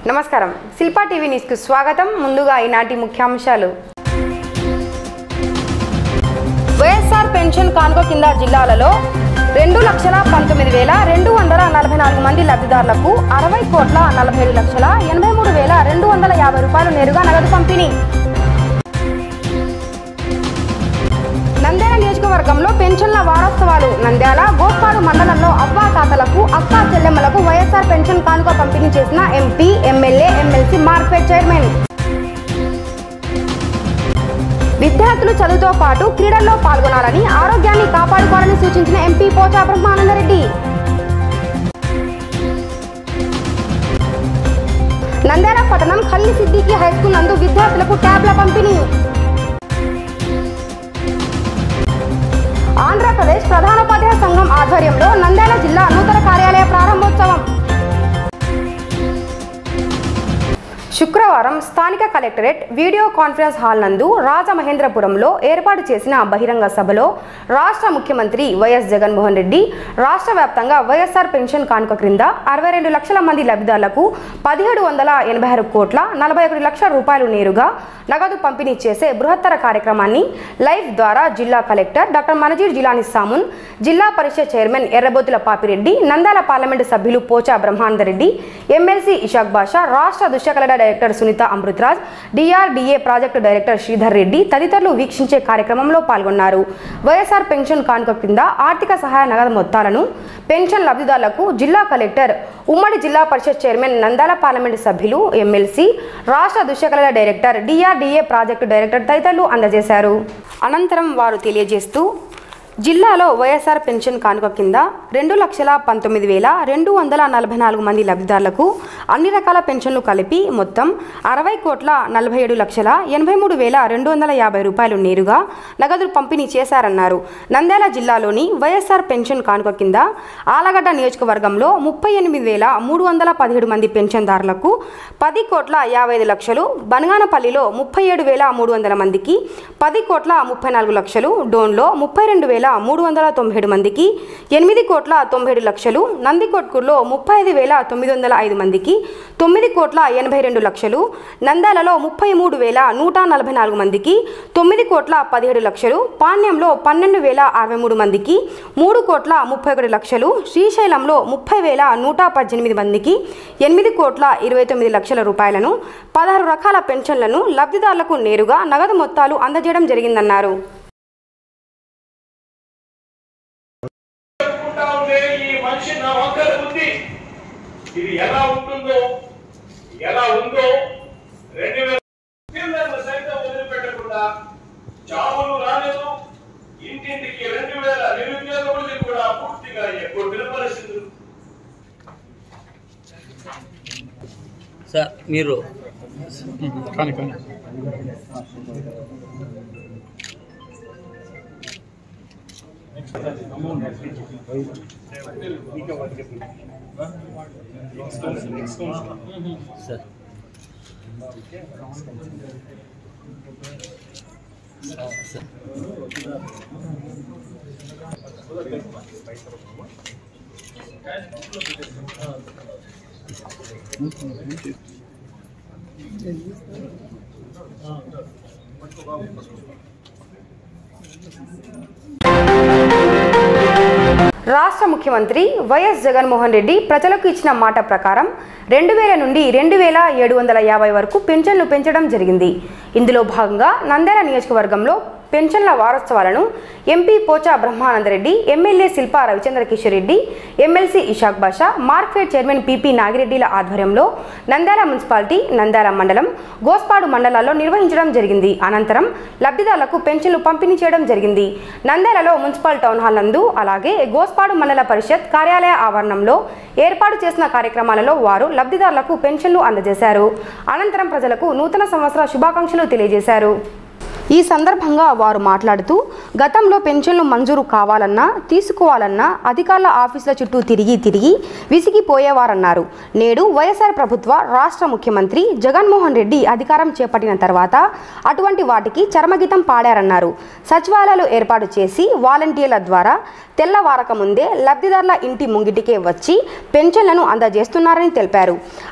నమస్కారం శిల్పా టీవీ న్యూస్కు స్వాగతం ముందుగా ఈనాటి ముఖ్యాంశాలు వైఎస్ఆర్ పెన్షన్ కానుక కింద జిల్లాలలో రెండు లక్షల పంతొమ్మిది వేల రెండు వందల నలభై నాలుగు మంది లబ్ధిదారులకు అరవై కోట్ల నలభై ఏడు లక్షల ఎనభై మూడు వేల రెండు వందల యాభై రూపాయలు నేరుగా నగదు పంపిణీ నంద్యాల నియోజకవర్గంలో పెన్షన్ల వారోత్సవాలు నంద్యాల గోపాడు మండలంలో అవ్వా తాతలకు అక్కా చెల్లెమ్మలకు వైఎస్ఆర్ పెన్షన్ కానుక పంపిణీ చేసిన MP MLA MLC market chairman విద్యార్థులు చదువుతో పాటు క్రీడల్లో పాల్గొనాలని ఆరోగ్యాన్ని కాపాడుకోవాలని సూచించిన ఎంపీ పోచా బ్రహ్మానందరెడ్డి నంద్యాల పట్టణం ఖల్లి సిద్దికి హైస్కూల్ నందు విద్యార్థులకు ట్యాబ్ల పంపిణీ ఆంధ్రప్రదేశ్ ప్రధానోపాధ్యాయ సంఘం ఆధ్వర్యంలో నంద్యాల జిల్లా నూతన కార్యాలయ ప్రారంభోత్సవం శుక్రవారం స్థానిక కలెక్టరేట్ వీడియో కాన్ఫరెన్స్ హాల్ నందు రాజమహేంద్రపురంలో ఏర్పాటు చేసిన బహిరంగ సభలో రాష్ట్ర ముఖ్యమంత్రి వైఎస్ జగన్మోహన్ రెడ్డి రాష్ట్ర వ్యాప్తంగా వైఎస్ఆర్ పెన్షన్ కానుక క్రింద అరవై రెండు లక్షల మంది లబ్ధిదారులకు పదిహేడు వందల ఎనభై ఆరు కోట్ల నలభై ఒకటి లక్షల రూపాయలు నేరుగా నగదు పంపిణీ చేసే బృహత్తర కార్యక్రమాన్ని లైవ్ ద్వారా జిల్లా collector doctor Manazir Jilani Samoon Zilla Parishad chairman Errabothula Papi Reddy Nandyal parliament సభ్యులు పోచా బ్రహ్మానందరెడ్డి ఎమ్మెల్సీ ఇషాక్ బాషా రాష్ట్ర దుశ్శకలడ director Sunitha Amritraj DRDA project director Sridhar Reddy తదితరులు వీక్షించే కార్యక్రమంలో పాల్గొన్నారు వైఎస్ఆర్ పెన్షన్ కానుక కింద ఆర్థిక సహాయ నగదు మొత్తాలను పెన్షన్ లబ్ధిదారులకు జిల్లా కలెక్టర్ ఉమ్మడి జిల్లా పరిషత్ చైర్మన్ నందాల పార్లమెంటు సభ్యులు ఎమ్మెల్సీ రాష్ట్ర దుశ్శకలల డైరెక్టర్ డిఆర్డీఏ ప్రాజెక్టు డైరెక్టర్ తదితరులు అందజేశారు అనంతరం వారు తెలియజేస్తూ జిల్లాలో వైఎస్ఆర్ పెన్షన్ కానుక కింద రెండు లక్షల పంతొమ్మిది వేల రెండు వందల నలభై నాలుగు మంది లబ్ధిదారులకు అన్ని రకాల పెన్షన్లు కలిపి మొత్తం అరవై కోట్ల నలభై ఏడు లక్షల ఎనభై మూడు వేల రెండు వందల యాభై రూపాయలు నేరుగా నగదు పంపిణీ చేశారన్నారు నంద్యాల జిల్లాలోని వైఎస్ఆర్ పెన్షన్ కానుక కింద ఆలగడ్డ నియోజకవర్గంలో ముప్పై ఎనిమిది వేల మూడు వందల పదిహేడు మంది పెన్షన్దారులకు పది కోట్ల యాభై ఐదు లక్షలు బనగానపల్లిలో ముప్పై ఏడు వేల మూడు వందల మందికి పది కోట్ల ముప్పై నాలుగు లక్షలు డోన్లో ముప్పై రెండు వేల మూడు వందల తొంభై ఏడు మందికి ఎనిమిది కోట్ల తొంభై ఏడు లక్షలు నందికొట్కూరులో ముప్పై ఐదు వేల తొమ్మిది వందల ఐదు మందికి తొమ్మిది కోట్ల ఎనభై రెండు లక్షలు నంద్యాలలో ముప్పై మూడు వేల నూట నలభై నాలుగు మందికి తొమ్మిది కోట్ల పదిహేడు లక్షలు పాణ్యంలో పన్నెండు వేల అరవై మూడు మందికి మూడు కోట్ల ముప్పై ఒకటి లక్షలు శ్రీశైలంలో ముప్పై వేల నూట పద్దెనిమిది మందికి ఎనిమిది కోట్ల ఇరవై తొమ్మిది లక్షల రూపాయలను పదహారు రకాల పెన్షన్లను లబ్ధిదారులకు నేరుగా నగదు మొత్తాలు అందజేయడం జరిగిందన్నారు చెప్పుకుంటా ఉండే ఈ మనిషి నా వంకర ఉంది ఇది ఎలా ఉంటుందో ఎలా ఉందో రెండు వేల పిల్లలను సైతం వదిలిపెట్టకుండా చావులు రాలేదు ఇంటింటికి రెండు వేల నిరుద్యోగులు కూడా పూర్తిగా ఎప్పుడు పరిస్థితులు సార్ మీరు కానీ కానీ సార్ సార్ రాష్ట్ర ముఖ్యమంత్రి వైఎస్ జగన్మోహన్ రెడ్డి ప్రజలకు ఇచ్చిన మాట ప్రకారం రెండు వేల నుండి రెండు వేల ఏడు వందల యాభై వరకు పెన్షన్లు పెంచడం జరిగింది ఇందులో భాగంగా నంద్యాల నియోజకవర్గంలో పెన్షన్ల వారోత్సవాలను MP Pocha Brahmananda Reddy MLA Silpa Ravichandra Kishore Reddy MLC Ishaq Basha Markfed chairman P P నాగిరెడ్డిల ఆధ్వర్యంలో నంద్యాల మున్సిపాలిటీ నంద్యాల మండలం గోస్పాడు మండలాల్లో నిర్వహించడం జరిగింది అనంతరం లబ్ధిదారులకు పెన్షన్లు పంపిణీ చేయడం జరిగింది నంద్యాలలో మున్సిపల్ టౌన్ హాల్ నందు అలాగే గోస్పాడు మండల పరిషత్ కార్యాలయ ఆవరణంలో ఏర్పాటు చేసిన కార్యక్రమాలలో వారు లబ్ధిదారులకు పెన్షన్లు అందజేశారు అనంతరం ప్రజలకు నూతన సంవత్సర శుభాకాంక్షలు తెలియజేశారు ఈ సందర్భంగా వారు మాట్లాడుతూ గతంలో పెన్షన్లు మంజూరు కావాలన్నా తీసుకోవాలన్నా అధికారుల ఆఫీసుల చుట్టూ తిరిగి తిరిగి విసిగిపోయేవారన్నారు నేడు వైఎస్ఆర్ ప్రభుత్వ రాష్ట్ర ముఖ్యమంత్రి జగన్మోహన్ రెడ్డి అధికారం చేపట్టిన తర్వాత అటువంటి వాటికి చర్మగీతం పాడారన్నారు సచివాలయాలు ఏర్పాటు చేసి వాలంటీర్ల ద్వారా తెల్లవారక ముందే లబ్ధిదారుల ఇంటి ముంగిటికే వచ్చి పెన్షన్లను అందజేస్తున్నారని తెలిపారు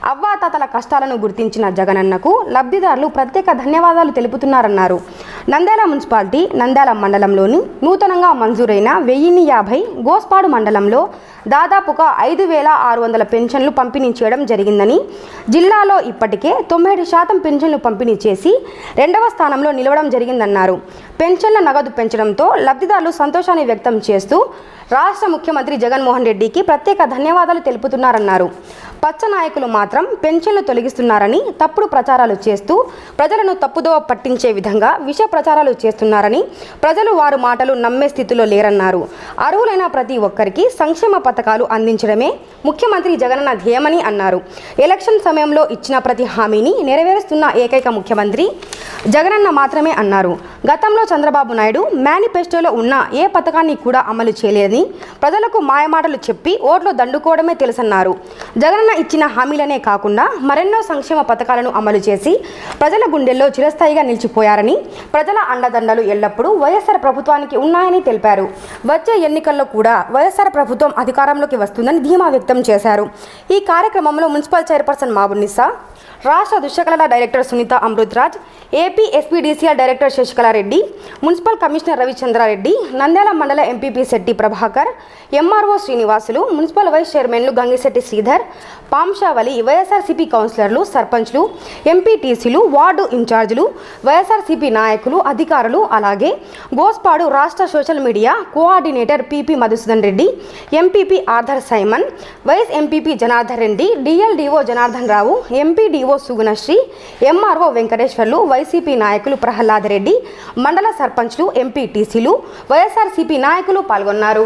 అవ్వాతాతల కష్టాలను గుర్తించిన జగనన్నకు లబ్ధిదారులు ప్రత్యేక ధన్యవాదాలు తెలుపుతున్నారన్నారు నంద్యాల మున్సిపాలిటీ నంద్యాల మండలంలోని నూతనంగా మంజూరైన వెయ్యిన్ని యాభై గోస్పాడు మండలంలో దాదాపుగా ఐదు వేల ఆరు వందల పెన్షన్లు పంపిణీ చేయడం జరిగిందని జిల్లాలో ఇప్పటికే తొంభై శాతం పెన్షన్లు పంపిణీ చేసి రెండవ స్థానంలో నిలవడం జరిగిందన్నారు పెన్షన్ల నగదు పెంచడంతో లబ్ధిదారులు సంతోషాన్ని వ్యక్తం చేస్తూ రాష్ట్ర ముఖ్యమంత్రి జగన్మోహన్ రెడ్డికి ప్రత్యేక ధన్యవాదాలు తెలుపుతున్నారన్నారు పచ్చ నాయకులు మాత్రం పెన్షన్లు తొలగిస్తున్నారని తప్పుడు ప్రచారాలు చేస్తూ ప్రజలను తప్పుదోవ పట్టించే విధంగా విష ప్రచారాలు చేస్తున్నారని ప్రజలు వారు మాటలు నమ్మే స్థితిలో లేరన్నారు అర్హులైన ప్రతి ఒక్కరికి సంక్షేమ పథకాలు అందించడమే ముఖ్యమంత్రి జగనన్న ధ్యేయమని అన్నారు ఎలక్షన్ సమయంలో ఇచ్చిన ప్రతి హామీని నెరవేరుస్తున్న ఏకైక ముఖ్యమంత్రి జగనన్న మాత్రమే అన్నారు గతంలో చంద్రబాబు నాయుడు మేనిఫెస్టోలో ఉన్న ఏ పథకాన్ని కూడా అమలు చేయలేదని ప్రజలకు మాయమాటలు చెప్పి ఓట్లు దండుకోవడమే తెలుసన్నారు జగనన్న ఇచ్చిన హామీలనే కాకుండా మరెన్నో సంక్షేమ పథకాలను అమలు చేసి ప్రజల గుండెల్లో చిరస్థాయిగా నిలిచిపోయారని ప్రజల అండదండలు ఎల్లప్పుడూ వైఎస్ఆర్ ప్రభుత్వానికి ఉన్నాయని తెలిపారు వచ్చే ఎన్నికల్లో కూడా వైఎస్ఆర్ ప్రభుత్వం అధికారంలోకి వస్తుందని ధీమా వ్యక్తం చేశారు ఈ కార్యక్రమంలో మున్సిపల్ చైర్పర్సన్ మాబునిసా రాష్ట్ర దుశ్శకళల director Sunitha Amritraj AP SPDCL director Sasikala Reddy municipal commissioner Ravichandra Reddy Nandyal mandal MPP Shetty Prabhakar MRO Srinivasulu municipal vice చైర్మన్లు గంగిశెట్టి శ్రీధర్ పాంశావలి వైఎస్ఆర్సీపీ కౌన్సిలర్లు సర్పంచ్లు ఎంపీటీసీలు వార్డు ఇన్ఛార్జీలు వైఎస్ఆర్సీపీ నాయకులు అధికారులు అలాగే గోస్పాడు రాష్ట్ర social media coordinator P P Madhusudan Reddy MPP Arthur Simon vice MPP Janardhan Reddy DLDO Janardhan Rao MPDO Sugunasri MRO Venkateswarlu YCP నాయకులు ప్రహ్లాద్ రెడ్డి మండల సర్పంచ్లు ఎంపీటీసీలు వైఎస్ఆర్సీపీ నాయకులు పాల్గొన్నారు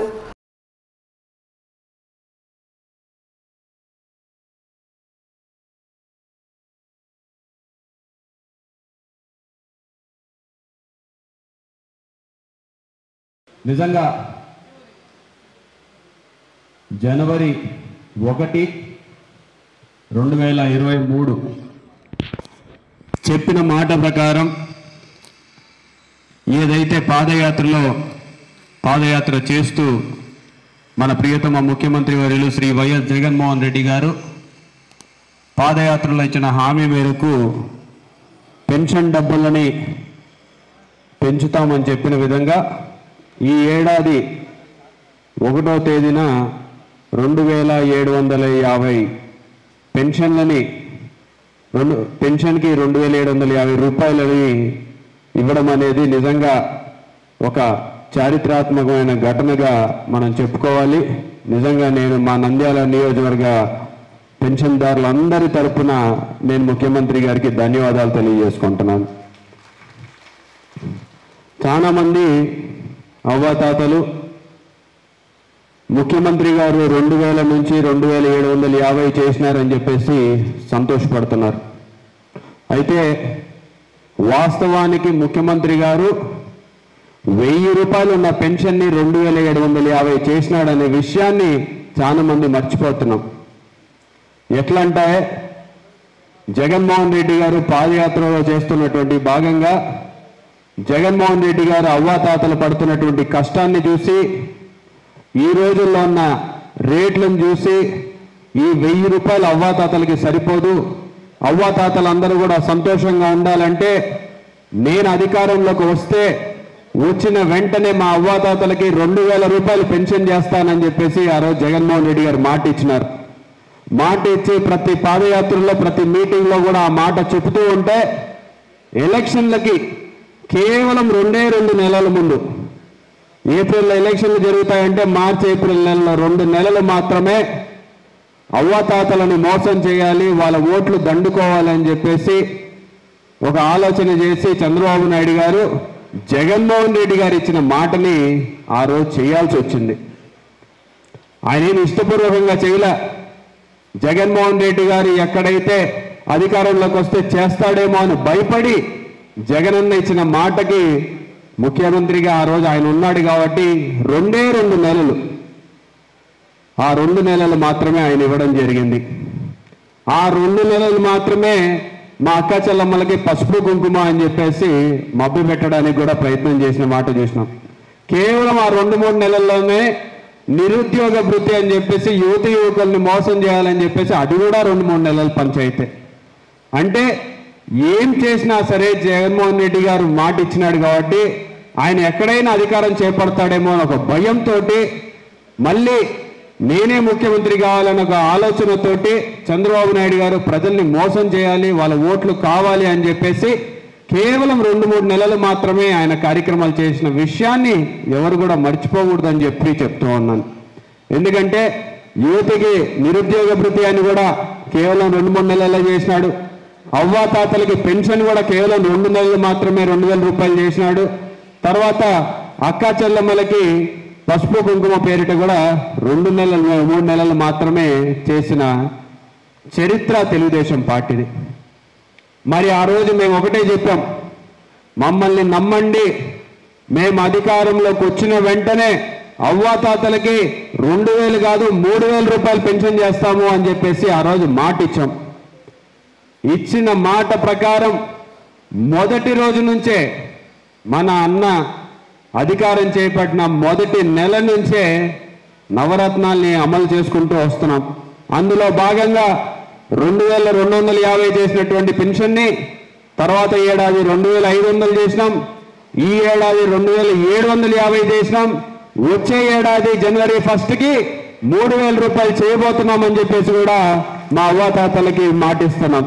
నిజంగా జనవరి ఒకటి రెండు వేల ఇరవై మూడు చెప్పిన మాట ప్రకారం ఏదైతే పాదయాత్రలో పాదయాత్ర చేస్తూ మన ప్రియతమ ముఖ్యమంత్రి వర్యులు శ్రీ వైఎస్ జగన్మోహన్ రెడ్డి గారు పాదయాత్రలో ఇచ్చిన హామీ మేరకు పెన్షన్ డబ్బులని పెంచుతామని చెప్పిన విధంగా ఈ ఏడాది ఒకటో తేదీన రెండు వేల ఏడు వందల యాభై పెన్షన్లని రెండు పెన్షన్కి రెండు వేల ఏడు వందల యాభై రూపాయలని ఇవ్వడం అనేది నిజంగా ఒక చారిత్రాత్మకమైన ఘటనగా మనం చెప్పుకోవాలి నిజంగా నేను మా నంద్యాల నియోజకవర్గ పెన్షన్దారులందరి తరపున నేను ముఖ్యమంత్రి గారికి ధన్యవాదాలు తెలియజేసుకుంటున్నాను చాలా మంది అవ్వాతాతలు ముఖ్యమంత్రి గారు రెండు వేల నుంచి రెండు వేల ఏడు వందల యాభై చేసినారని చెప్పేసి సంతోషపడుతున్నారు అయితే వాస్తవానికి ముఖ్యమంత్రి గారు వెయ్యి రూపాయలు ఉన్న పెన్షన్ని రెండు వేల ఏడు వందల యాభై చేసినాడనే విషయాన్ని చాలా మంది మర్చిపోతున్నాం ఎట్లంటే జగన్మోహన్ రెడ్డి గారు పాదయాత్రలో చేస్తున్నటువంటి భాగంగా జగన్మోహన్ రెడ్డి గారు అవ్వాతాతలు పడుతున్నటువంటి కష్టాన్ని చూసి ఈ రోజుల్లో ఉన్న రేట్లను చూసి ఈ వెయ్యి రూపాయలు అవ్వాతాతలకి సరిపోదు అవ్వాతాతలందరూ కూడా సంతోషంగా ఉండాలంటే నేను అధికారంలోకి వస్తే వచ్చిన వెంటనే మా అవ్వాతాతలకి రెండు వేల రూపాయలు పెన్షన్ చేస్తానని చెప్పేసి ఆ రోజు జగన్మోహన్ రెడ్డి గారు మాట ఇచ్చినారు మాట ఇచ్చి ప్రతి పాదయాత్రలో ప్రతి మీటింగ్లో కూడా ఆ మాట చెబుతూ ఉంటే ఎలక్షన్లకి కేవలం రెండే రెండు నెలల ముందు ఏప్రిల్లో ఎలక్షన్లు జరుగుతాయంటే మార్చి ఏప్రిల్ నెలలో రెండు నెలలు మాత్రమే అవ్వాతాతలను మోసం చేయాలి వాళ్ళ ఓట్లు దండుకోవాలి అని చెప్పేసి ఒక ఆలోచన చేసి చంద్రబాబు నాయుడు గారు జగన్మోహన్ రెడ్డి గారు ఇచ్చిన మాటని ఆ రోజు చేయాల్సి వచ్చింది ఆయన ఏమి ఇష్టపూర్వకంగా చేయలే జగన్మోహన్ రెడ్డి గారు ఎక్కడైతే అధికారంలోకి వస్తే చేస్తాడేమో అని భయపడి జగనన్న ఇచ్చిన మాటకి ముఖ్యమంత్రిగా ఆ రోజు ఆయన ఉన్నాడు కాబట్టి రెండే రెండు నెలలు ఆ రెండు నెలలు మాత్రమే ఆయన ఇవ్వడం జరిగింది ఆ రెండు నెలలు మాత్రమే మా అక్క చెల్లమ్మలకి పసుపు కుంకుమ అని చెప్పేసి మబ్బు పెట్టడానికి కూడా ప్రయత్నం చేసిన మాట చూసినాం కేవలం ఆ రెండు మూడు నెలల్లోనే నిరుద్యోగ భృతి అని చెప్పేసి యువత యువకుల్ని మోసం చేయాలని చెప్పేసి అది కూడా రెండు మూడు నెలల పంచాయితే అంటే ఏం చేసినా సరే జగన్మోహన్ రెడ్డి గారు మాట ఇచ్చినాడు కాబట్టి ఆయన ఎక్కడైనా అధికారం చేపడతాడేమో అని ఒక భయంతో మళ్ళీ నేనే ముఖ్యమంత్రి కావాలన్న ఒక ఆలోచనతోటి చంద్రబాబు నాయుడు గారు ప్రజల్ని మోసం చేయాలి వాళ్ళ ఓట్లు కావాలి అని చెప్పేసి కేవలం రెండు మూడు నెలలు మాత్రమే ఆయన కార్యక్రమాలు చేసిన విషయాన్ని ఎవరు కూడా మర్చిపోకూడదని చెప్పి చెప్తూ ఉన్నాను ఎందుకంటే యువతికి నిరుద్యోగ భృతి అని కూడా కేవలం రెండు మూడు నెలల్లో చేసినాడు అవ్వా తాతలకి పెన్షన్ కూడా కేవలం రెండు నెలలు మాత్రమే రెండు వేల రూపాయలు చేసినాడు తర్వాత అక్కా చెల్లెమ్మలకి పసుపు కుంకుమ పేరిట కూడా రెండు నెలలు మూడు నెలలు మాత్రమే చేసిన చరిత్ర తెలుగుదేశం పార్టీది మరి ఆ రోజు మేము ఒకటే చెప్పాం మమ్మల్ని నమ్మండి మేము అధికారంలోకి వచ్చిన వెంటనే అవ్వాతాతలకి రెండు వేలు కాదు మూడు వేల రూపాయలు పెన్షన్ చేస్తాము అని చెప్పేసి ఆ రోజు మాట ఇచ్చాం ఇచ్చిన మాట ప్రకారం మొదటి రోజు నుంచే మన అన్న అధికారం చేపట్టిన మొదటి నెల నుంచే నవరత్నాల్ని అమలు చేసుకుంటూ వస్తున్నాం అందులో భాగంగా రెండు వేల రెండు వందల యాభై చేసినటువంటి పెన్షన్ని తర్వాత ఏడాది రెండు వేల ఐదు వందలు చేసినాం ఈ ఏడాది రెండు వేల ఏడు వందల యాభై చేసినాం వచ్చే ఏడాది జనవరి ఫస్ట్కి మూడు వేల రూపాయలు చేయబోతున్నామని చెప్పేసి కూడా మా అవ్వాతాతలకి మాటిస్తున్నాం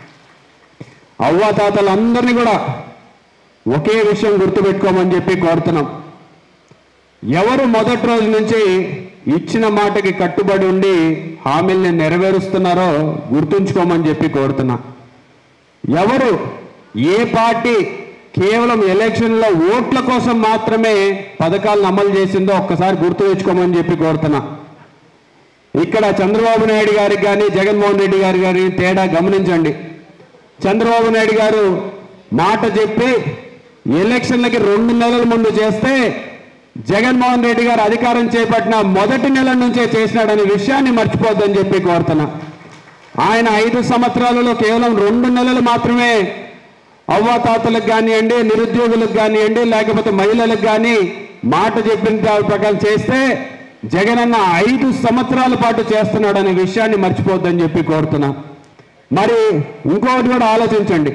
అవ్వాతాతలందరినీ కూడా ఒకే విషయం గుర్తుపెట్టుకోమని చెప్పి కోరుతున్నాం ఎవరు మొదటి రోజు నుంచి ఇచ్చిన మాటకి కట్టుబడి ఉండి హామీల్ని నెరవేరుస్తున్నారో గుర్తుంచుకోమని చెప్పి కోరుతున్నా ఎవరు ఏ పార్టీ కేవలం ఎలక్షన్లో ఓట్ల కోసం మాత్రమే పథకాలను అమలు చేసిందో ఒక్కసారి గుర్తు తెచ్చుకోమని చెప్పి కోరుతున్నా ఇక్కడ చంద్రబాబు నాయుడు గారికి కానీ జగన్మోహన్ రెడ్డి గారి గారి తేడా గమనించండి చంద్రబాబు నాయుడు గారు మాట చెప్పి ఎలక్షన్లకి రెండు నెలల ముందు చేస్తే జగన్మోహన్ రెడ్డి గారు అధికారం చేపట్టిన మొదటి నెల నుంచే చేసినాడనే విషయాన్ని మర్చిపోద్దని చెప్పి కోరుతున్నా ఆయన ఐదు సంవత్సరాలలో కేవలం రెండు నెలలు మాత్రమే అవ్వాతాతలకు కానివ్వండి నిరుద్యోగులకు కానివ్వండి లేకపోతే మహిళలకు కానీ మాట చెప్పిన దాని ప్రకారం చేస్తే జగనన్న ఐదు సంవత్సరాల పాటు చేస్తున్నాడనే విషయాన్ని మర్చిపోద్దని చెప్పి కోరుతున్నా మరి ఇంకొకటి కూడా ఆలోచించండి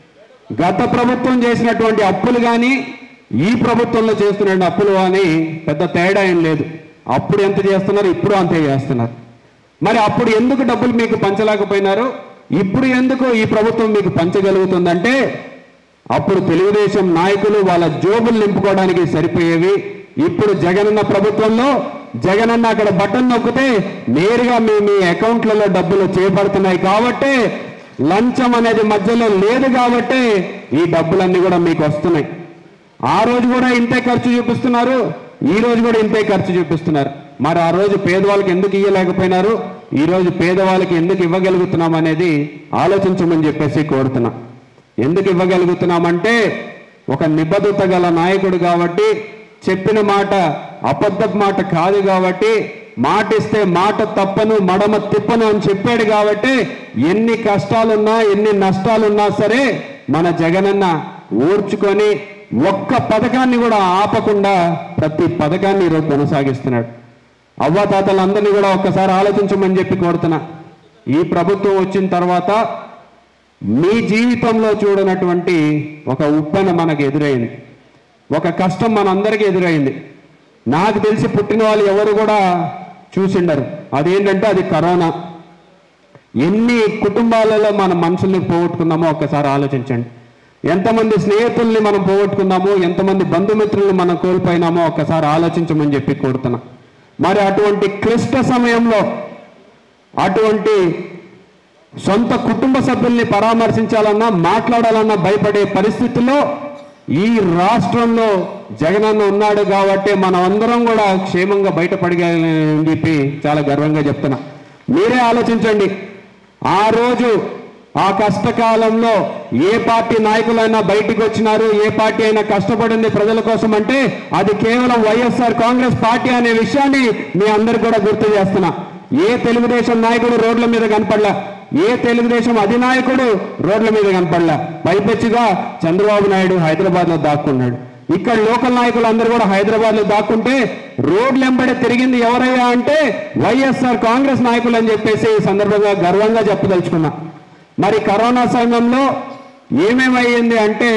గత ప్రభుత్వం చేసినటువంటి అప్పులు కానీ ఈ ప్రభుత్వంలో చేస్తున్న అప్పులు కానీ పెద్ద తేడా ఏం లేదు అప్పుడు ఎంత చేస్తున్నారు ఇప్పుడు అంతే చేస్తున్నారు మరి అప్పుడు ఎందుకు డబ్బులు మీకు పంచలేకపోయినారు ఇప్పుడు ఎందుకు ఈ ప్రభుత్వం మీకు పంచగలుగుతుందంటే అప్పుడు తెలుగుదేశం నాయకులు వాళ్ళ జోబులు నింపుకోవడానికి సరిపోయేవి ఇప్పుడు జగనన్న ప్రభుత్వంలో జగనన్న అక్కడ బటన్ నొక్కితే నేరుగా మీ మీ అకౌంట్లలో డబ్బులు చేపడుతున్నాయి కాబట్టే లంచం అనేది మధ్యలో లేదు కాబట్టే ఈ డబ్బులన్నీ కూడా మీకు వస్తున్నాయి ఆ రోజు కూడా ఇంతే ఖర్చు చూపిస్తున్నారు ఈ రోజు కూడా ఇంతే ఖర్చు చూపిస్తున్నారు మరి ఆ రోజు పేదవాళ్ళకి ఎందుకు ఇవ్వలేకపోయినారు ఈ రోజు పేదవాళ్ళకి ఎందుకు ఇవ్వగలుగుతున్నాం అనేది ఆలోచించమని చెప్పేసి కోరుతున్నా ఎందుకు ఇవ్వగలుగుతున్నామంటే ఒక నిబద్ధత గల నాయకుడు కాబట్టి చెప్పిన మాట అబద్ధ మాట కాదు కాబట్టి మాట ఇస్తే మాట తప్పను మడమ తిప్పను అని చెప్పాడు కాబట్టి ఎన్ని కష్టాలున్నా ఎన్ని నష్టాలున్నా సరే మన జగనన్న ఓర్చుకొని ఒక్క పథకాన్ని కూడా ఆపకుండా ప్రతి పథకాన్ని ఈరోజు కొనసాగిస్తున్నాడు అవ్వాతాతలందరినీ కూడా ఒక్కసారి ఆలోచించమని చెప్పి కోరుతున్నా ఈ ప్రభుత్వం వచ్చిన తర్వాత మీ జీవితంలో చూడనటువంటి ఒక ఉప్పెన మనకు ఎదురైంది ఒక కష్టం మనందరికీ ఎదురైంది నాకు తెలిసి పుట్టిన వాళ్ళు ఎవరు కూడా చూసిండరు అదేంటంటే అది కరోనా ఎన్ని కుటుంబాలలో మన మనుషుల్ని పోగొట్టుకున్నామో ఒక్కసారి ఆలోచించండి ఎంతమంది స్నేహితుల్ని మనం పోగొట్టుకున్నామో ఎంతమంది బంధుమిత్రుల్ని మనం కోల్పోయినామో ఒక్కసారి ఆలోచించమని చెప్పి కోరుతున్నా మరి అటువంటి క్లిష్ట సమయంలో అటువంటి సొంత కుటుంబ సభ్యుల్ని పరామర్శించాలన్నా మాట్లాడాలన్నా భయపడే పరిస్థితుల్లో ఈ రాష్ట్రంలో జగనన్న ఉన్నాడు కాబట్టి మనం అందరం కూడా క్షేమంగా బయటపడగలని చెప్పి చాలా గర్వంగా చెప్తున్నా మీరే ఆలోచించండి ఆ రోజు ఆ కష్టకాలంలో ఏ పార్టీ నాయకులైనా బయటికి వచ్చినారు ఏ పార్టీ అయినా కష్టపడింది ప్రజల కోసం అంటే అది కేవలం వైఎస్ఆర్ కాంగ్రెస్ పార్టీ అనే విషయాన్ని మీ అందరికి కూడా గుర్తు చేస్తున్నా ఏ తెలుగుదేశం నాయకుడు రోడ్ల మీద కనపడలా ఏ తెలుగుదేశం అధినాయకుడు రోడ్ల మీద కనపడలా పైపెచ్చుగా చంద్రబాబు నాయుడు హైదరాబాద్ లో దాక్కున్నాడు ఇక్కడ లోకల్ నాయకులు అందరూ కూడా హైదరాబాద్ లో దాక్కుంటే రోడ్లు వెంబడి తిరిగింది ఎవరయ్యా అంటే వైఎస్ఆర్ కాంగ్రెస్ నాయకులు అని చెప్పేసి ఈ సందర్భంగా గర్వంగా చెప్పదలుచుకున్నా మరి కరోనా సమయంలో ఏమేమయ్యింది అంటే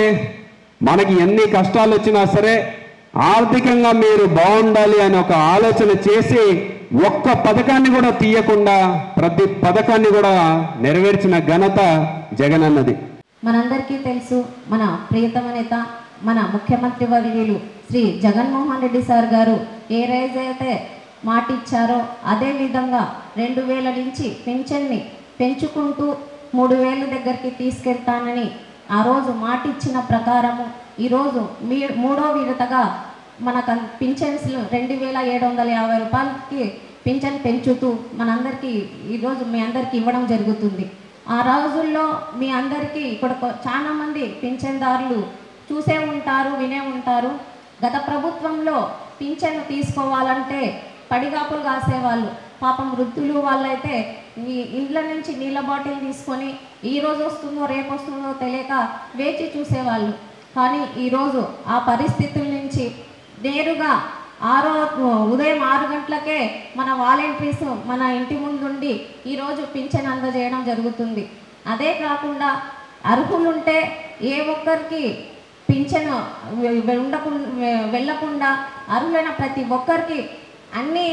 మనకి ఎన్ని కష్టాలు వచ్చినా సరే ఆర్థికంగా మీరు బాగుండాలి అని ఒక ఆలోచన చేసి ఒక్క పథకాన్ని కూడా తీయకుండా ప్రతి పథకాన్ని కూడా నెరవేర్చిన ఘనత జగన్ అన్నది మనందరికీ తెలుసు మన ప్రియతమ నేత మన ముఖ్యమంత్రి వర్యులు శ్రీ జగన్మోహన్ రెడ్డి సార్ గారు ఏ రోజైతే మాట ఇచ్చారో అదే విధంగా రెండు వేల నుంచి పింఛన్ని పెంచుకుంటూ మూడు వేల దగ్గరికి తీసుకెళ్తానని ఆ రోజు మాట ఇచ్చిన ప్రకారము ఈరోజు మీ మూడో విడతగా మనకు పింఛన్స్ రెండు వేల ఏడు వందల యాభై రూపాయలకి పింఛన్ పెంచుతూ మనందరికీ ఈరోజు మీ అందరికీ ఇవ్వడం జరుగుతుంది ఆ రోజుల్లో మీ అందరికీ ఇక్కడ కొ- చాలా మంది పింఛన్దారులు చూసే ఉంటారు వినే ఉంటారు గత ప్రభుత్వంలో పింఛన్ తీసుకోవాలంటే పడిగాపులు కాసేవాళ్ళు పాపం వృద్ధులు వాళ్ళైతే ఈ ఇండ్ల నుంచి నీళ్ళ బాటిల్ తీసుకొని ఈ రోజు వస్తుందో రేపు వస్తుందో తెలియక వేచి చూసేవాళ్ళు కానీ ఈరోజు ఆ పరిస్థితుల నుంచి నేరుగా ఆరో ఉదయం ఆరు గంటలకే మన వాలంటీర్స్ మన ఇంటి ముందుండి ఈరోజు పింఛన్ అందజేయడం జరుగుతుంది అదే కాకుండా అర్హులుంటే ఏ ఒక్కరికి పింఛను ఉండకుండా వెళ్ళకుండా అర్హులైన ప్రతి ఒక్కరికి అన్ని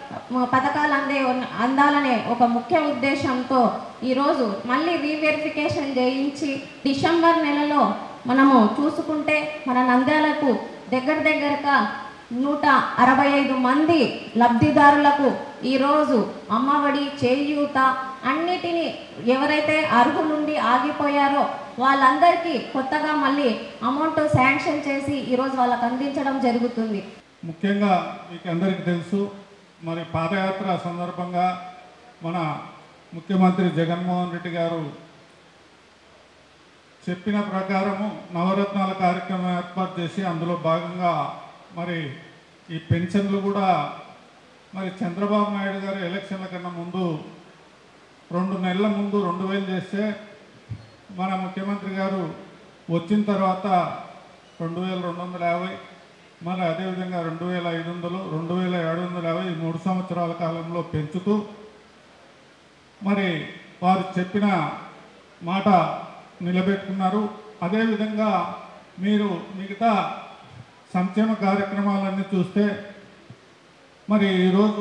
వ- పథకాలు అందే ఉన్న- అందాలనే ఒక ముఖ్య ఉద్దేశంతో ఈరోజు మళ్ళీ రీవెరిఫికేషన్ చేయించి డిసెంబర్ నెలలో మనము చూసుకుంటే మన నంద్యాలకు దగ్గర దగ్గరగా నూట అరవై ఐదు మంది లబ్ధిదారులకు ఈరోజు అమ్మఒడి చేయూత అన్నిటినీ ఎవరైతే అర్హులుండి ఆగిపోయారో వాళ్ళందరికీ కొత్తగా మళ్ళీ అమౌంట్ శాంక్షన్ చేసి ఈరోజు వాళ్ళకు అందించడం జరుగుతుంది ముఖ్యంగా మీకు అందరికీ తెలుసు మరి పాదయాత్ర సందర్భంగా మన ముఖ్యమంత్రి జగన్మోహన్ రెడ్డి గారు చెప్పిన ప్రకారము నవరత్నాల కార్యక్రమం ఏర్పాటు చేసి అందులో భాగంగా మరి ఈ పెన్షన్లు కూడా మరి చంద్రబాబు నాయుడు గారు ఎలక్షన్ల కన్నా ముందు రెండు నెలల ముందు రెండు వేలు చేస్తే మన ముఖ్యమంత్రి గారు వచ్చిన తర్వాత రెండు వేల రెండు వందల యాభై మరి అదేవిధంగా రెండు వేల ఐదు వందలు రెండు వేల ఏడు వందల యాభై ఈ మూడు సంవత్సరాల కాలంలో పెంచుతూ మరి వారు చెప్పిన మాట నిలబెట్టుకున్నారు అదేవిధంగా మీరు మిగతా సంక్షేమ కార్యక్రమాలన్నీ చూస్తే మరి ఈరోజు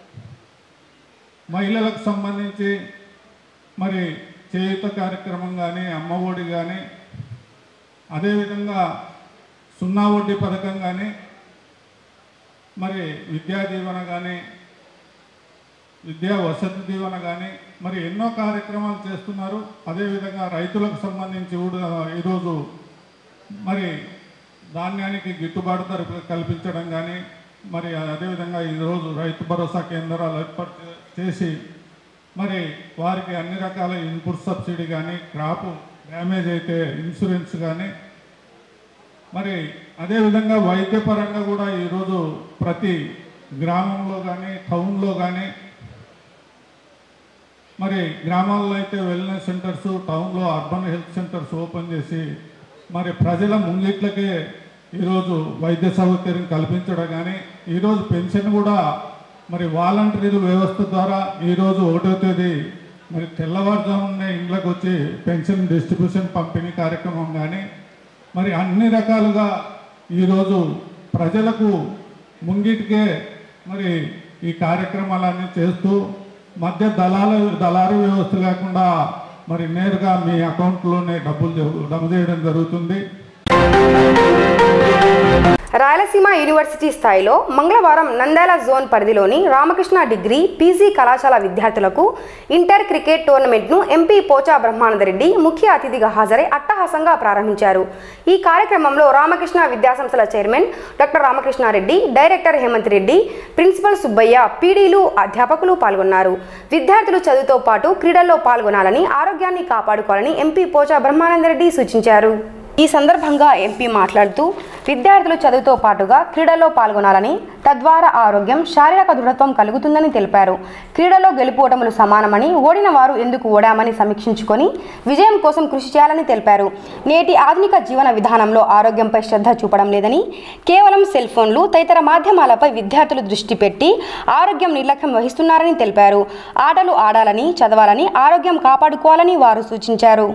మహిళలకు సంబంధించి మరి చేయుత కార్యక్రమం కానీ అమ్మ ఒడి కానీ అదేవిధంగా సున్నా వడ్డీ పథకం కానీ మరి విద్యా దీవెన కానీ విద్యా వసతి దీవెన కానీ మరి ఎన్నో కార్యక్రమాలు చేస్తున్నారు అదేవిధంగా రైతులకు సంబంధించి కూడా ఈరోజు మరి ధాన్యానికి గిట్టుబాటు ధర కల్పించడం కానీ మరి అదేవిధంగా ఈరోజు రైతు భరోసా కేంద్రాలు ఏర్పాటు చే- చేసి మరి వారికి అన్ని రకాల ఇన్పుట్ సబ్సిడీ కానీ క్రాప్ డ్యామేజ్ అయితే ఇన్సూరెన్స్ కానీ మరి అదేవిధంగా వైద్యపరంగా కూడా ఈరోజు ప్రతి గ్రామంలో కానీ టౌన్లో కానీ మరి గ్రామాల్లో అయితే వెల్నెస్ సెంటర్స్ టౌన్లో అర్బన్ హెల్త్ సెంటర్స్ ఓపెన్ చేసి మరి ప్రజల ముంగిట్లకే ఈరోజు వైద్య సౌకర్యం కల్పించడం కానీ ఈరోజు పెన్షన్ కూడా మరి వాలంటీర్ వ్యవస్థ ద్వారా ఈరోజు ఒకటో తేదీ మరి తెల్లవారుజామునే ఇండ్లకు వచ్చి పెన్షన్ డిస్ట్రిబ్యూషన్ పంపిణీ కార్యక్రమం కానీ మరి అన్ని రకాలుగా ఈరోజు ప్రజలకు ముంగిటికే మరి ఈ కార్యక్రమాలన్నీ చేస్తూ మధ్య దళాల దళారీ వ్యవస్థ లేకుండా మరి నేరుగా మీ అకౌంట్లోనే డబ్బులు జ- జమ చేయడం జరుగుతుంది రాయలసీమ యూనివర్సిటీ స్థాయిలో మంగళవారం నంద్యాల జోన్ పరిధిలోని రామకృష్ణ డిగ్రీ పీజీ కళాశాల విద్యార్థులకు ఇంటర్ క్రికెట్ టోర్నమెంట్ను ఎంపీ పోచా బ్రహ్మానందరెడ్డి ముఖ్య అతిథిగా హాజరై అట్టహాసంగా ప్రారంభించారు ఈ కార్యక్రమంలో రామకృష్ణ విద్యాసంస్థల chairman doctor Ramakrishna Reddy director Hemanth Reddy principal Subbaiah పీడీలు అధ్యాపకులు పాల్గొన్నారు విద్యార్థులు చదువుతో పాటు క్రీడల్లో పాల్గొనాలని ఆరోగ్యాన్ని కాపాడుకోవాలని ఎంపీ పోచా బ్రహ్మానందరెడ్డి సూచించారు ఈ సందర్భంగా ఎంపీ మాట్లాడుతూ విద్యార్థులు చదువుతో పాటుగా క్రీడల్లో పాల్గొనాలని తద్వారా ఆరోగ్యం శారీరక దృఢత్వం కలుగుతుందని తెలిపారు క్రీడలో గెలుపోవటములు సమానమని ఓడిన వారు ఎందుకు ఓడామని సమీక్షించుకొని విజయం కోసం కృషి చేయాలని తెలిపారు నేటి ఆధునిక జీవన విధానంలో ఆరోగ్యంపై శ్రద్ధ చూపడం లేదని కేవలం సెల్ ఫోన్లు తదితర మాధ్యమాలపై విద్యార్థులు దృష్టి పెట్టి ఆరోగ్యం నిర్లక్ష్యం వహిస్తున్నారని తెలిపారు ఆటలు ఆడాలని చదవాలని ఆరోగ్యం కాపాడుకోవాలని వారు సూచించారు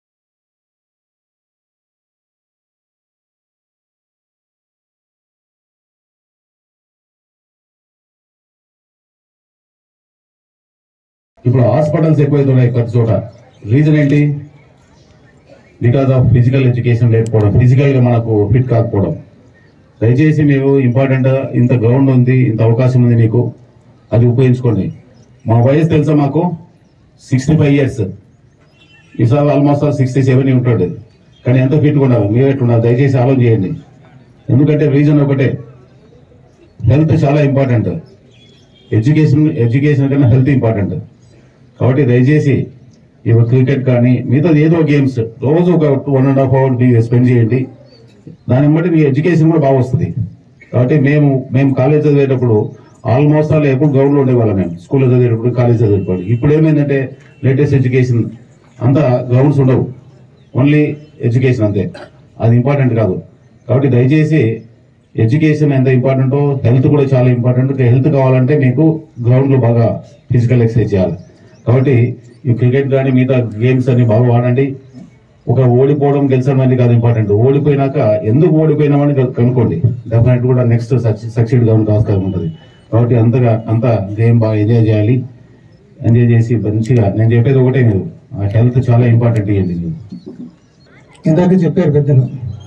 ఇప్పుడు హాస్పిటల్స్ ఎక్కువైతున్నాయి ప్రతి చోట రీజన్ ఏంటి బికాస్ ఆఫ్ ఫిజికల్ ఎడ్యుకేషన్ లేకపోవడం ఫిజికల్ గా మనకు ఫిట్ కాకపోవడం దయచేసి మీరు ఇంపార్టెంట్ ఇంత గ్రౌండ్ ఉంది ఇంత అవకాశం ఉంది మీకు అది ఉపయోగించుకోండి మా వయసు తెలుసా మాకు సిక్స్టీ ఫైవ్ ఇయర్స్ ఈసారి ఆల్మోస్ట్ సిక్స్టీ సెవెన్ ఉంటాడు కానీ ఎంత ఫిట్గా ఉండాలి మీరు ఎట్లున్నారు దయచేసి ఆలోచన చేయండి ఎందుకంటే రీజన్ ఒకటే హెల్త్ చాలా ఇంపార్టెంట్ ఎడ్యుకేషన్ ఎడ్యుకేషన్ కన్నా హెల్త్ ఇంపార్టెంట్ కాబట్టి దయచేసి ఇప్పుడు క్రికెట్ కానీ మిగతా ఏదో గేమ్స్ రోజు ఒక one and half hour spend చేయండి దాన్ని బట్టి మీ ఎడ్యుకేషన్ కూడా బాగా వస్తుంది కాబట్టి మేము మేము కాలేజ్ చదివేటప్పుడు ఆల్మోస్ట్ ఆల్ ఎప్పుడు గ్రౌండ్ లో ఉండేవాళ్ళం మేము స్కూల్లో చదివేటప్పుడు కాలేజ్ చదివేటప్పుడు ఇప్పుడు ఏమైందంటే లేటెస్ట్ ఎడ్యుకేషన్ అంతా గ్రౌండ్స్ ఉండవు ఓన్లీ ఎడ్యుకేషన్ అంతే అది ఇంపార్టెంట్ కాదు కాబట్టి దయచేసి ఎడ్యుకేషన్ ఎంత ఇంపార్టెంటో హెల్త్ కూడా చాలా ఇంపార్టెంట్ హెల్త్ కావాలంటే మీకు గ్రౌండ్ లో బాగా ఫిజికల్ ఎక్సర్సైజ్ చేయాలి కాబట్టి ఈ క్రికెట్ కానీ మిగతా గేమ్స్ అన్ని బాగా వాడండి ఒక ఓడిపోవడం గెలిచడం అనేది కాదు ఇంపార్టెంట్ ఓడిపోయినాక ఎందుకు ఓడిపోయినామని కనుక్కోండి డెఫినెట్ కూడా నెక్స్ట్ సక్సీడ్ కావడానికి ఆస్కారం ఉంటుంది కాబట్టి అంతగా అంతా గేమ్ బాగా ఎంజాయ్ చేయాలి ఎంజాయ్ చేసి మంచిగా నేను చెప్పేది ఒకటే మీరు ఆ హెల్త్ చాలా ఇంపార్టెంట్ ఇవ్వండి మీరు ఇందాక చెప్పారు పెద్దలు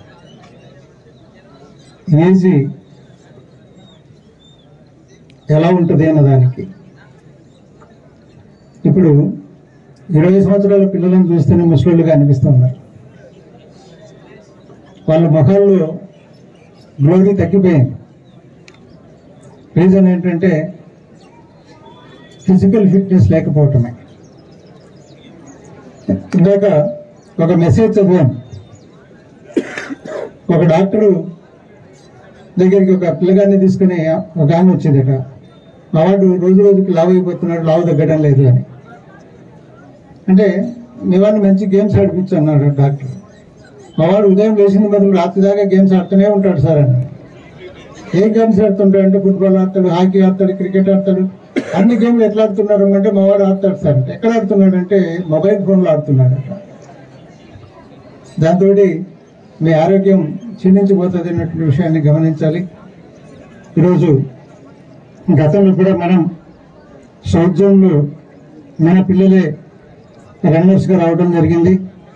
ఏజీ ఎలా ఉంటుంది అన్న దానికి ఇప్పుడు ఇరవై సంవత్సరాల పిల్లలను చూస్తేనే ముసలోళ్ళుగా అనిపిస్తున్నారు వాళ్ళ ముఖాల్లో గ్లోరీ తగ్గిపోయింది రీజన్ ఏంటంటే ఫిజికల్ ఫిట్నెస్ లేకపోవటమే ఇందాక ఒక మెసేజ్ చదివాను ఒక డాక్టరు దగ్గరికి ఒక పిల్లగాన్ని తీసుకుని ఒక ఆమె వచ్చిందట మా వాడు రోజు రోజుకి లావు అయిపోతున్నాడు లావు తగ్గడం లేదు అని అంటే మీ వాడిని మంచి గేమ్స్ ఆడిపించు అన్నాడు డాక్టర్ మా వాడు ఉదయం లేచిన బదులు రాత్రి దాకా గేమ్స్ ఆడుతూనే ఉంటాడు సార్ అని ఏ గేమ్స్ ఆడుతుంటాడు అంటే ఫుట్బాల్ ఆడతాడు హాకీ ఆడతాడు క్రికెట్ ఆడతాడు అన్ని గేమ్లు ఎట్లా ఆడుతున్నారు అంటే మా వాడు ఆడతాడు సార్ అంటే ఎక్కడ ఆడుతున్నాడు అంటే మొబైల్ ఫోన్లో ఆడుతున్నాడట దాంతో మీ ఆరోగ్యం క్షీణించిపోతుంది అన్నటువంటి విషయాన్ని గమనించాలి ఈరోజు గతంలో కూడా మనం సౌత్ జోన్లో మన పిల్లలే రన్నర్స్గా రావడం జరిగింది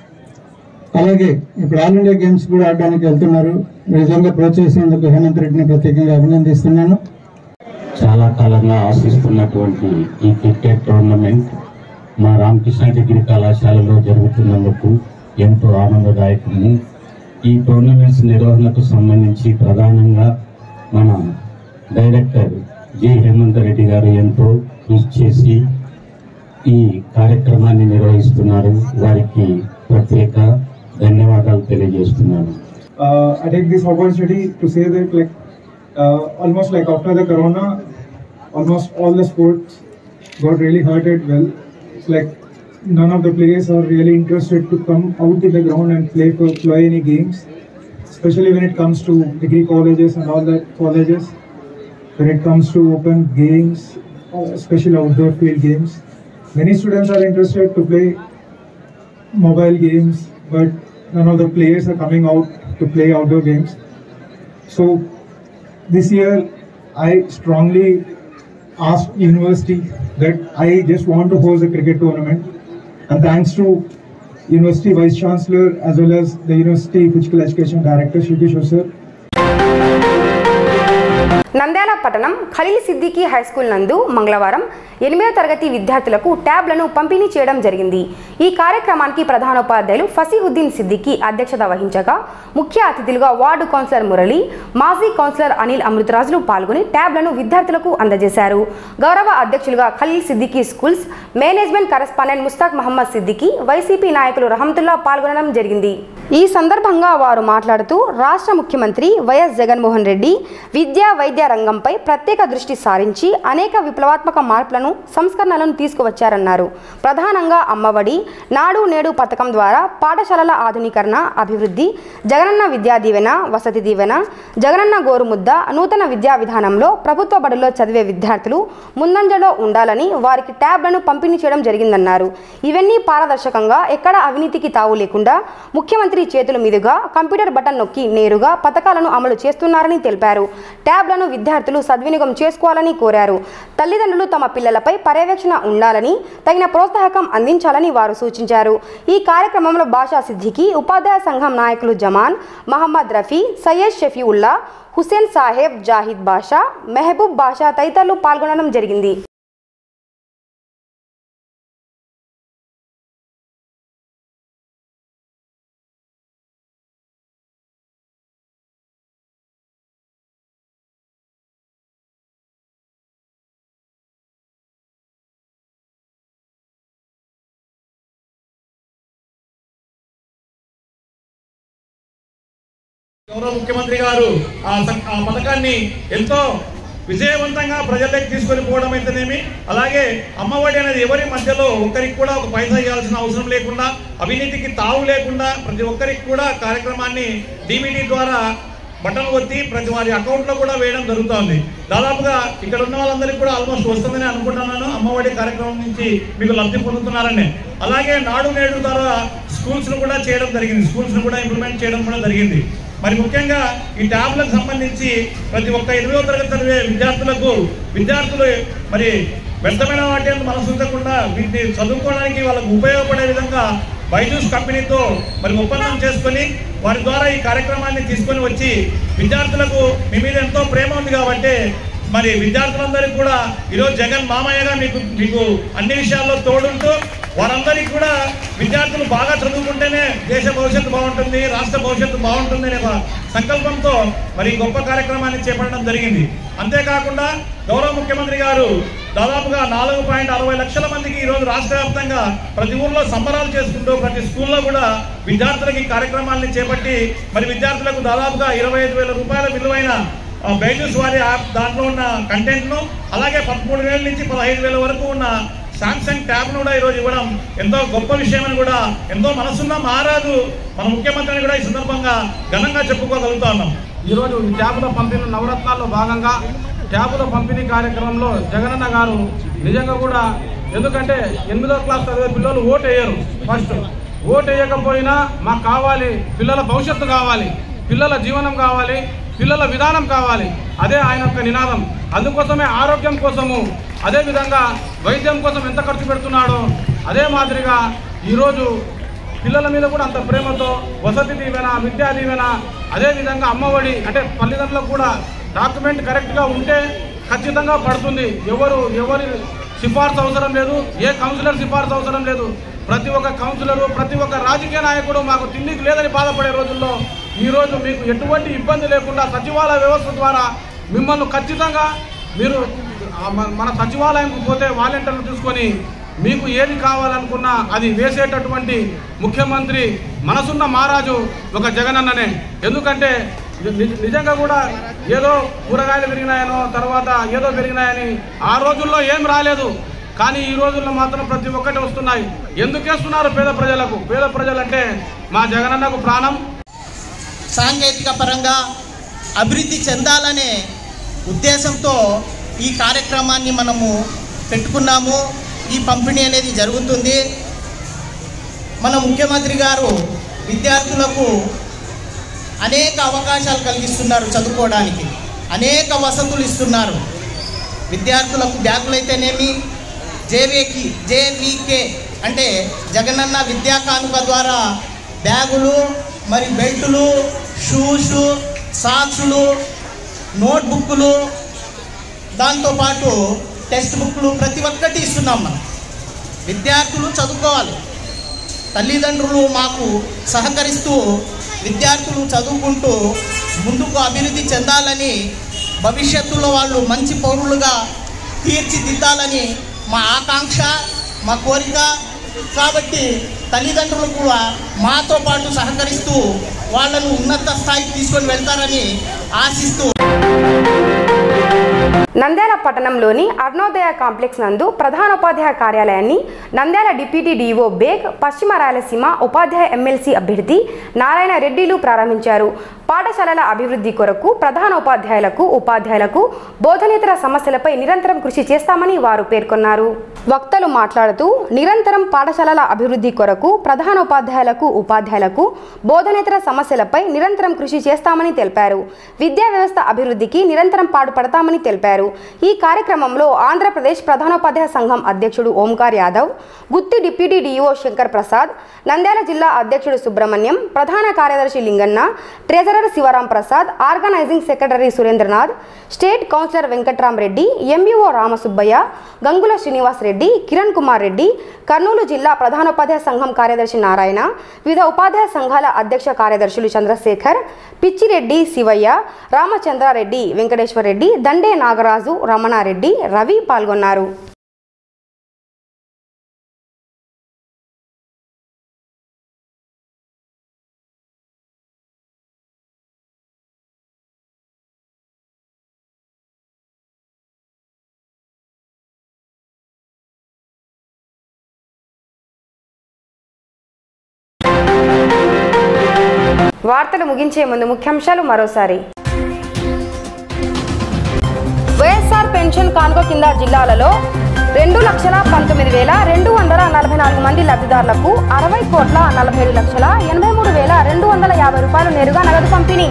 అలాగే ఇప్పుడు ఆల్ ఇండియా గేమ్స్ కూడా ఆడడానికి వెళ్తున్నారు ఈ విధంగా ప్రోత్సహిస్తున్నందుకు హేమంత్ రెడ్డిని ప్రత్యేకంగా అభినందిస్తున్నాను చాలా కాలంగా ఆశిస్తున్నటువంటి ఈ క్రికెట్ టోర్నమెంట్ మా రామకృష్ణ డిగ్రీ కళాశాలలో జరుగుతున్నందుకు ఎంతో ఆనందదాయకము ఈ టోర్నమెంట్స్ నిర్వహణకు సంబంధించి ప్రధానంగా మన డైరెక్టర్ జి హేమంత్ రెడ్డి గారు ఎంతో కృషి చేసి ఈ కార్యక్రమాన్ని నిర్వహిస్తున్నారు వారికి ప్రత్యేక ధన్యవాదాలు తెలియజేస్తున్నాను uh, I take this opportunity to say that like uh, almost like after the corona, almost all the sports got really hurted. Well, it's like none of the players are really interested to come out to the ground and play for play any games, especially when it comes to degree colleges and all that colleges. When it comes to open games, uh, especially outdoor field games, many students are interested to play mobile games, but none of the players are coming out to play outdoor games. So this year, I strongly asked university that I just want to host a cricket tournament, and thanks to University Vice Chancellor as well as the University Physical Education Director Shri Kishore sir, Nandyal పట్టణం Khaleel Siddiqui high school నందు మంగళవారం ఎనిమిదో తరగతి విద్యార్థులకు ట్యాబ్లను పంపిణీ చేయడం జరిగింది ఈ కార్యక్రమానికి ప్రధానోపాధ్యాయులు ఫసీహుద్దీన్ సిద్దికి అధ్యక్షత వహించగా ముఖ్య అతిథులుగా వార్డు కౌన్సిలర్ మురళి మాజీ కౌన్సిలర్ అనిల్ అమృతరాజులు పాల్గొని ట్యాబ్లను విద్యార్థులకు అందజేశారు గౌరవ అధ్యక్షులుగా Khaleel Siddiqui schools management correspondent Mushtaq Mohammed Siddiqui YCP నాయకులు రహమతుల్లా పాల్గొనడం జరిగింది ఈ సందర్భంగా వారు మాట్లాడుతూ రాష్ట్ర ముఖ్యమంత్రి వైఎస్ జగన్మోహన్ రెడ్డి విద్యా వైద్య రంగంపై ప్రత్యేక దృష్టి సారించి అనేక విప్లవాత్మక మార్పులను సంస్కరణలను తీసుకువచ్చారన్నారు ప్రధానంగా అమ్మఒడి నాడు నేడు పథకం ద్వారా పాఠశాలల ఆధునీకరణ అభివృద్ధి జగనన్న విద్యా దీవెన వసతి దీవెన జగనన్న గోరుముద్ద నూతన విద్యా విధానంలో ప్రభుత్వ బడుల్లో చదివే విద్యార్థులు ముందంజలో ఉండాలని వారికి ట్యాబ్లను పంపిణీ చేయడం జరిగిందన్నారు ఇవన్నీ పారదర్శకంగా ఎక్కడ అవినీతికి తావు లేకుండా ముఖ్యమంత్రి చేతుల మీదుగా కంప్యూటర్ బటన్ నొక్కి నేరుగా పథకాలను అమలు చేస్తున్నారని తెలిపారు ట్యాబ్లను విద్యార్థులు సద్వినియోగం చేసుకోవాలని కోరారు తల్లిదండ్రులు తమ పిల్లలపై పర్యవేక్షణ ఉండాలని తగిన ప్రోత్సాహకం అందించాలని వారు సూచించారు ఈ కార్యక్రమంలో భాషా సిద్దికి ఉపాధ్యాయ సంఘం నాయకులు జమాన్ మహమ్మద్ రఫీ సయ్యద్ షఫీవుల్లా హుసేన్ సాహెబ్ జాహిద్ బాషా మెహబూబ్ బాషా తదితరులు పాల్గొనడం జరిగింది గౌరవ ముఖ్యమంత్రి గారు ఆ స- ఆ పథకాన్ని ఎంతో విజయవంతంగా ప్రజల్లోకి తీసుకొని పోవడం అయితేనేమి అలాగే అమ్మఒడి అనేది ఎవరి మధ్యలో ఒక్కరికి కూడా ఒక పైసా ఇవ్వాల్సిన అవసరం లేకుండా అవినీతికి తావు లేకుండా ప్రతి ఒక్కరికి కూడా కార్యక్రమాన్ని డిబిటీ ద్వారా బటన్ కొట్టి ప్రతి వారి అకౌంట్లో కూడా వేయడం జరుగుతోంది దాదాపుగా ఇక్కడ ఉన్న వాళ్ళందరికీ కూడా ఆల్మోస్ట్ వస్తుందని అనుకుంటున్నాను అమ్మఒడి కార్యక్రమం నుంచి మీకు లబ్ధి పొందుతున్నారని అలాగే నాడు నేడు ద్వారా స్కూల్స్ ను కూడా చేయడం జరిగింది స్కూల్స్ ను కూడా ఇంప్లిమెంట్ చేయడం కూడా జరిగింది మరి ముఖ్యంగా ఈ ట్యాబ్లకు సంబంధించి ప్రతి ఒక్క ఎనిమిదవ తరగతి చదివే విద్యార్థులకు విద్యార్థులు మరి వ్యర్థమైన వాటి మనసు ఉంచకుండా వీటిని చదువుకోవడానికి వాళ్ళకు ఉపయోగపడే విధంగా బైజూస్ కంపెనీతో మరి ఒప్పందం చేసుకొని వారి ద్వారా ఈ కార్యక్రమాన్ని తీసుకొని వచ్చి విద్యార్థులకు మీ మీద ఎంతో ప్రేమ ఉంది కాబట్టి మరి విద్యార్థులందరికీ కూడా ఈరోజు జగన్ మామయ్యగా మీకు మీకు అన్ని విషయాల్లో తోడుంటూ వారందరికీ కూడా విద్యార్థులు బాగా చదువుకుంటేనే దేశ భవిష్యత్తు బాగుంటుంది రాష్ట్ర భవిష్యత్తు బాగుంటుంది అనే ఒక సంకల్పంతో మరి ఈ గొప్ప కార్యక్రమాన్ని చేపట్టడం జరిగింది అంతేకాకుండా గౌరవ ముఖ్యమంత్రి గారు దాదాపుగా నాలుగు పాయింట్ అరవై లక్షల మందికి ఈరోజు రాష్ట్ర వ్యాప్తంగా ప్రతి ఊర్లో సంబరాలు చేసుకుంటూ ప్రతి స్కూల్లో కూడా విద్యార్థులకు ఈ కార్యక్రమాన్ని చేపట్టి మరి విద్యార్థులకు దాదాపుగా ఇరవై ఐదు వేల రూపాయల విలువైన ఆ, బైజూస్ వారి యాప్ దాంట్లో ఉన్న కంటెంట్ను అలాగే పదమూడు వేల నుంచి పదహైదు వేల వరకు ఉన్న సామ్సంగ్ ట్యాబ్ను కూడా ఈరోజు ఇవ్వడం ఎంతో గొప్ప విషయం అని కూడా ఎంతో మనసున్న మహారాజు మన ముఖ్యమంత్రిని కూడా ఈ సందర్భంగా ఘనంగా చెప్పుకోగలుగుతా ఉన్నాం ఈరోజు ఈ ట్యాబుల పంపిణీ నవరత్నాల్లో భాగంగా ట్యాబుల పంపిణీ కార్యక్రమంలో జగనన్న గారు నిజంగా కూడా ఎందుకంటే ఎనిమిదో క్లాస్ చదివే పిల్లలు ఓటు వేయరు ఫస్ట్ ఓటు వేయకపోయినా మాకు కావాలి పిల్లల భవిష్యత్తు కావాలి పిల్లల జీవనం కావాలి పిల్లల విధానం కావాలి అదే ఆయన యొక్క నినాదం అందుకోసమే ఆరోగ్యం కోసము అదే విధంగా వైద్యం కోసం ఎంత ఖర్చు పెడుతున్నాడో అదే మాదిరిగా ఈరోజు పిల్లల మీద కూడా అంత ప్రేమతో వసతి దీవెన విద్యా దీవెన అదేవిధంగా అమ్మఒడి అంటే తల్లిదండ్రులకు కూడా డాక్యుమెంట్ కరెక్ట్గా ఉంటే ఖచ్చితంగా పడుతుంది ఎవరు ఎవరి సిఫార్సు అవసరం లేదు ఏ కౌన్సిలర్ సిఫార్సు అవసరం లేదు ప్రతి ఒక్క కౌన్సిలరు ప్రతి ఒక్క రాజకీయ నాయకుడు మాకు తిండికి లేదని బాధపడే రోజుల్లో ఈరోజు మీకు ఎటువంటి ఇబ్బంది లేకుండా సచివాలయ వ్యవస్థ ద్వారా మిమ్మల్ని ఖచ్చితంగా మీరు ఆ మన- మన సచివాలయంకు పోతే వాలంటీర్లు చూసుకొని మీకు ఏది కావాలనుకున్నా అది వేసేటటువంటి ముఖ్యమంత్రి మనసున్న మహారాజు ఒక జగనన్ననే ఎందుకంటే ని- నిజంగా కూడా ఏదో కూరగాయలు పెరిగినాయనో తర్వాత ఏదో పెరిగినాయని ఆ రోజుల్లో ఏం రాలేదు కానీ ఈ రోజుల్లో మాత్రం ప్రతి ఒక్కటి వస్తున్నాయి ఎందుకు వేస్తున్నారు పేద ప్రజలకు పేద ప్రజలంటే మా జగనన్నకు ప్రాణం సాంకేతిక పరంగా అభివృద్ధి చెందాలనే ఉద్దేశంతో ఈ కార్యక్రమాన్ని మనము పెట్టుకున్నాము ఈ పంపిణీ అనేది జరుగుతుంది మన ముఖ్యమంత్రి గారు విద్యార్థులకు అనేక అవకాశాలు కలిగిస్తున్నారు చదువుకోవడానికి అనేక వసతులు ఇస్తున్నారు విద్యార్థులకు బ్యాగులు అయితేనేమి జేవీకి జేవీకే అంటే జగనన్న విద్యా కానుక ద్వారా బ్యాగులు మరి బెల్టులు షూస్ సాక్సులు నోట్బుక్లు దాంతోపాటు టెక్స్ట్ బుక్లు ప్రతి ఒక్కటి ఇస్తున్నాం మనం విద్యార్థులు చదువుకోవాలి తల్లిదండ్రులు మాకు సహకరిస్తూ విద్యార్థులు చదువుకుంటూ ముందుకు అభివృద్ధి చెందాలని భవిష్యత్తులో వాళ్ళు మంచి పౌరులుగా తీర్చిదిద్దాలని మా ఆకాంక్ష మా కోరిక కాబట్టి తల్లిదండ్రులు కూడా మాతో పాటు సహకరిస్తూ వాళ్ళను ఉన్నత స్థాయికి తీసుకొని వెళ్తారని ఆశిస్తూ నంద్యాల పట్టణంలోని అరుణోదయ కాంప్లెక్స్ నందు ప్రధానోపాధ్యాయ కార్యాలయాన్ని నంద్యాల డిప్యూటీ డీఓ బేగ్ పశ్చిమ రాయలసీమ ఉపాధ్యాయ ఎమ్మెల్సీ అభ్యర్థి నారాయణ రెడ్డిలు ప్రారంభించారు పాఠశాలల అభివృద్ధి కొరకు ప్రధాన ఉపాధ్యాయులకు ఉపాధ్యాయులకు బోధనేతర సమస్యలపై నిరంతరం కృషి చేస్తామని వారు పేర్కొన్నారు వక్తలు మాట్లాడుతూ నిరంతరం పాఠశాలల అభివృద్ధి కొరకు ప్రధాన ఉపాధ్యాయులకు ఉపాధ్యాయులకు బోధనేతర సమస్యలపై నిరంతరం కృషి చేస్తామని తెలిపారు విద్యా వ్యవస్థ అభివృద్ధికి నిరంతరం పాటుపడతామని తెలిపారు ఈ కార్యక్రమంలో ఆంధ్రప్రదేశ్ ప్రధానోపాధ్యాయ సంఘం అధ్యక్షుడు ఓంకార్ యాదవ్ గుత్తి డిప్యూటీ డీఈఓ శంకర్ ప్రసాద్ నంద్యాల జిల్లా అధ్యక్షుడు సుబ్రహ్మణ్యం ప్రధాన కార్యదర్శి Linganna treasurer Sivaram Prasad organising secretary Surendranath state councillor Venkatrama Reddy MEO Ramasubbaiah Gangula Srinivas Reddy Kiran Kumar Reddy Kurnool జిల్లా ప్రధానోపాధ్యాయ సంఘం కార్యదర్శి నారాయణ వివిధ ఉపాధ్యాయ సంఘాల అధ్యక్ష కార్యదర్శులు చంద్రశేఖర్ పిచ్చిరెడ్డి శివయ్య రామచంద్రారెడ్డి వెంకటేశ్వర రెడ్డి దండే నాగరాజు రమణారెడ్డి రవి పాల్గొన్నారు వార్తలు ముగించే ముందు ముఖ్యాంశాలు మరోసారి వైఎస్ఆర్ పెన్షన్ కానుక కింద జిల్లాలలో రెండు లక్షల పంతొమ్మిది వేల రెండు వందల నలభై నాలుగు మంది లబ్ధిదారులకు అరవై కోట్ల నలభై ఏడు లక్షల ఎనభై మూడు వేల రెండు వందల యాభై రూపాయలు నేరుగా నగదు పంపిణీ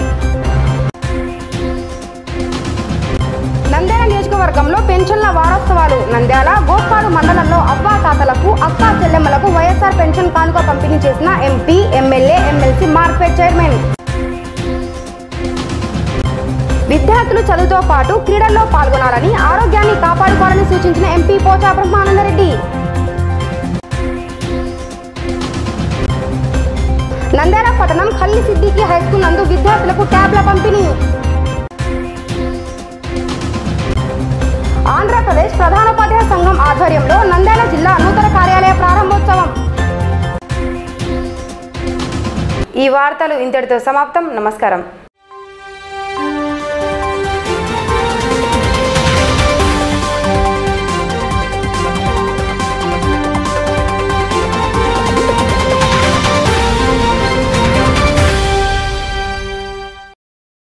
నంద్యాల నియోజకవర్గంలో పెన్షన్ల వారోత్సవాలు నంద్యాల గోపాడు మండలంలో అవ్వా తాతలకు అక్కా చెల్లెమ్మలకు వైఎస్ఆర్ పెన్షన్ కానుక పంపిణీ చేసిన MP MLA MLC market chairman విద్యార్థులు చదువుతో పాటు క్రీడల్లో పాల్గొనాలని ఆరోగ్యాన్ని కాపాడుకోవాలని సూచించిన ఎంపీ పోచా బ్రహ్మానందరెడ్డి నంద్యాల పట్టణం ఖల్లి సిద్దికి హైస్కూల్ నందు విద్యార్థులకు ట్యాబ్ల పంపిణీ ఆంధ్రప్రదేశ్ ప్రధానోపాధ్యాయ సంఘం ఆధ్వర్యంలో నంద్యాల జిల్లా నూతన కార్యాలయ ప్రారంభోత్సవం ఈ వార్తలు ఇంతటితో సమాప్తం నమస్కారం